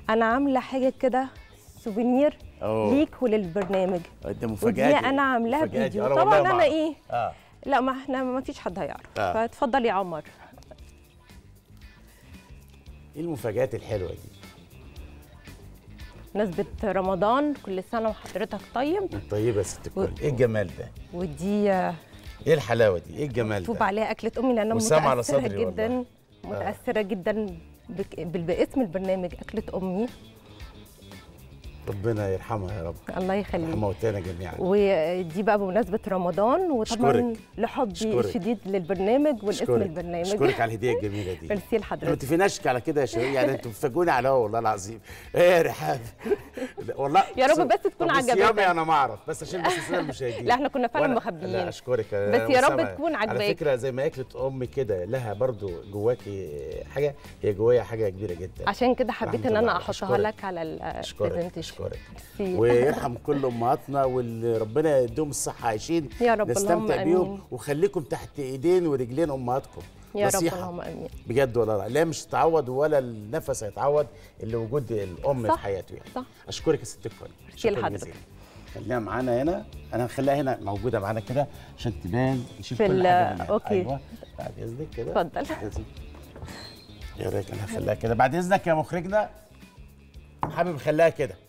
انا عامله حاجه كده سوفينير أوه. ليك وللبرنامج ده ودي مفاجاه دي. انا عاملاها مفاجأة دي. فيديو والله طبعا ما انا أعرف. ايه اه لا ما احنا ما فيش حد هيعرف آه. فاتفضل يا عمر ايه المفاجآت الحلوه دي نسبة رمضان كل سنة وحضرتك طيب طيبه يا ست الكل ايه الجمال ده ودي آه، ايه الحلاوه دي ايه الجمال مكتوب ده عليها أكلة أمي لأن أنا وسام على متأثرة صدري جدا والله. متأثرة جدا بك- بال- باسم البرنامج أكلة أمي ربنا يرحمها يا رب الله يخليك يرحم موتانا جميعا ودي بقى بمناسبة رمضان وطبعا أشكرك. لحبي أشكرك. الشديد للبرنامج والاسم اشكرك البرنامج اشكرك على الهديه الجميله دي ميرسي ما لحضرتك متفقناش على كده يا شباب يعني انتوا بتفاجئوني على هو والله العظيم ايه يا رحاب لا، والله يا رب بس تكون طب عجبتك. الصيامي انا ما اعرف بس عشان بس السنه المشاهدين لا، احنا كنا فعلا وأنا- مخبيين. لا اشكرك بس أنا يا رب سامع. تكون على عجباك. فكره زي ما اكلت امي كده لها برضو جواكي حاجه هي جوايا حاجه كبيره جدا عشان كده حبيت رحمة ان الله. انا احطها أشكرك. لك على اشكرك البرزنتيشن اشكرك ميرسي. ويرحم كل امهاتنا واللي ربنا يديهم الصحه عايشين يا رب، نستمتع اللهم بيهم آمين. وخليكم تحت ايدين ورجلين امهاتكم يا رب نصيحة. اللهم امين بجد ولا لا لا مش هتعوض ولا النفس هيتعوض اللي وجود الام صح، في حياته يعني صح. اشكرك يا ست الكل شكراً لحضرتك. جزيلاً. خليها معانا هنا انا هخليها هنا موجوده معانا كده عشان تبان نشوف في كل ال- حاجه منها. أوكي. ايوه بعد اذنك كده اتفضل. بعد إذنك. ايه رايك انا هخليها كده بعد اذنك يا مخرجنا حابب اخليها كده